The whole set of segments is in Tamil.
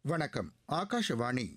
வணக்கம் ஆகாஷவாணி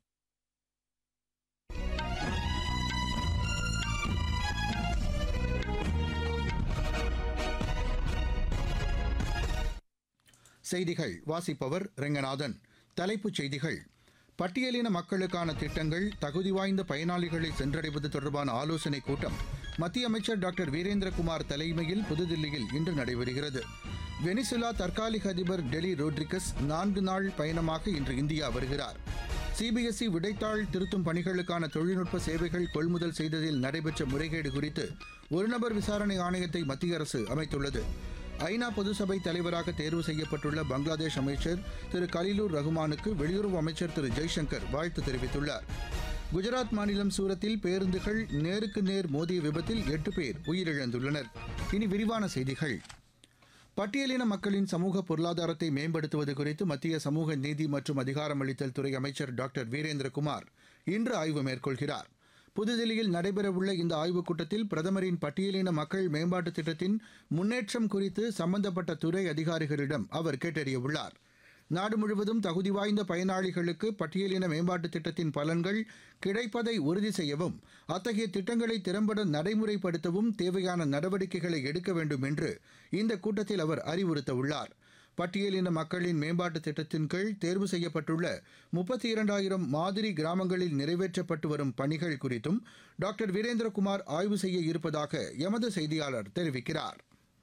செய்திகள் வாசிப்பவர் ரெங்கநாதன் தலைப்புச் செய்திகள் பட்டியலின மக்களுக்கான திட்டங்கள் தகுதி வாய்ந்த பயனாளிகளை சென்றடைவது தொடர்பான ஆலோசனைக் கூட்டம் மத்திய அமைச்சர் டாக்டர் வீரேந்திரகுமார் தலைமையில் புதுதில்லியில் இன்று நடைபெறுகிறது வெனிசுலா தற்காலிக அதிபர் டெலி ரோட்ரிகஸ் நான்கு நாள் பயணமாக இன்று இந்தியா வருகிறார் சிபிஎஸ்இ விடைத்தாள் திருத்தும் பணிகளுக்கான தொழில்நுட்ப சேவைகள் கொள்முதல் செய்ததில் நடைபெற்ற முறைகேடு குறித்து ஒருநபர் விசாரணை ஆணையத்தை மத்திய அரசு அமைத்துள்ளது ஐநா பொதுசபை தலைவராக தேர்வு செய்யப்பட்டுள்ள பங்களாதேஷ் அமைச்சர் திரு கலிலூர் ரகுமானுக்கு வெளியுறவு அமைச்சர் திரு ஜெய்சங்கர் வாழ்த்து தெரிவித்துள்ளார் குஜராத் மாநிலம் சூரத்தில் பேருந்துகள் நேருக்கு நேர் மோதிய விபத்தில் எட்டு பேர் உயிரிழந்துள்ளனர் இனி விரிவான செய்திகள் பட்டியலின மக்களின் சமூக பொருளாதாரத்தை மேம்படுத்துவது குறித்து மத்திய சமூக நீதி மற்றும் அதிகாரமளித்தல் துறை அமைச்சர் டாக்டர் வீரேந்திரகுமார் இன்று ஆய்வு மேற்கொள்கிறார் புதுதில்லியில் நடைபெறவுள்ள இந்த ஆய்வுக் கூட்டத்தில் பிரதமரின் பட்டியலின மக்கள் மேம்பாட்டுத் திட்டத்தின் முன்னேற்றம் குறித்து சம்பந்தப்பட்ட துறை அதிகாரிகளிடம் அவர் கேட்டறியவுள்ளார் நாடு முழுவதும் தகுதி வாய்ந்த பயனாளிகளுக்கு பட்டியலின மேம்பாட்டுத் திட்டத்தின் பலன்கள் கிடைப்பதை உறுதி செய்யவும் அத்தகைய திட்டங்களை திறம்பட நடைமுறைப்படுத்தவும் தேவையான நடவடிக்கைகளை எடுக்க வேண்டும் என்று இந்த கூட்டத்தில் அவர் அறிவுறுத்தவுள்ளார் பட்டியலின மக்களின் மேம்பாட்டு திட்டத்தின் கீழ் தேர்வு செய்யப்பட்டுள்ள முப்பத்தி இரண்டாயிரம் மாதிரி கிராமங்களில் நிறைவேற்றப்பட்டு வரும் பணிகள் குறித்தும் டாக்டர் வீரேந்திரகுமார் ஆய்வு செய்ய இருப்பதாக எமது செய்தியாளர் தெரிவிக்கிறார்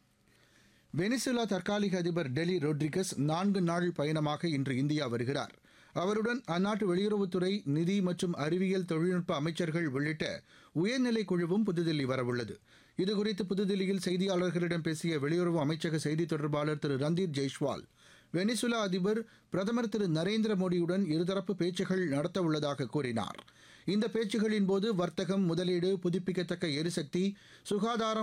வெனிசுலா தற்காலிக அதிபர் டெலி ரோட்ரிகஸ் நான்கு நாள் பயணமாக இன்று இந்தியா வருகிறார் அவருடன் அந்நாட்டு வெளியுறவுத்துறை நிதி மற்றும் அறிவியல் தொழில்நுட்ப அமைச்சர்கள் உள்ளிட்ட உயர்நிலை குழுவும் புதுதில்லி வரவுள்ளது இதுகுறித்து புதுதில்லியில் செய்தியாளர்களிடம் பேசிய வெளியுறவு அமைச்சக செய்தித் தொடர்பாளர் திரு ரந்தீர் ஜெய்ஷ்வால் வெனிசுலா அதிபர் பிரதமர் திரு நரேந்திர மோடியுடன் இருதரப்பு பேச்சுகள் நடத்தவுள்ளதாக கூறினார் இந்த பேச்சுகளின் போது வர்த்தகம் முதலீடு புதுப்பிக்கத்தக்க எரிசக்தி சுகாதாரம்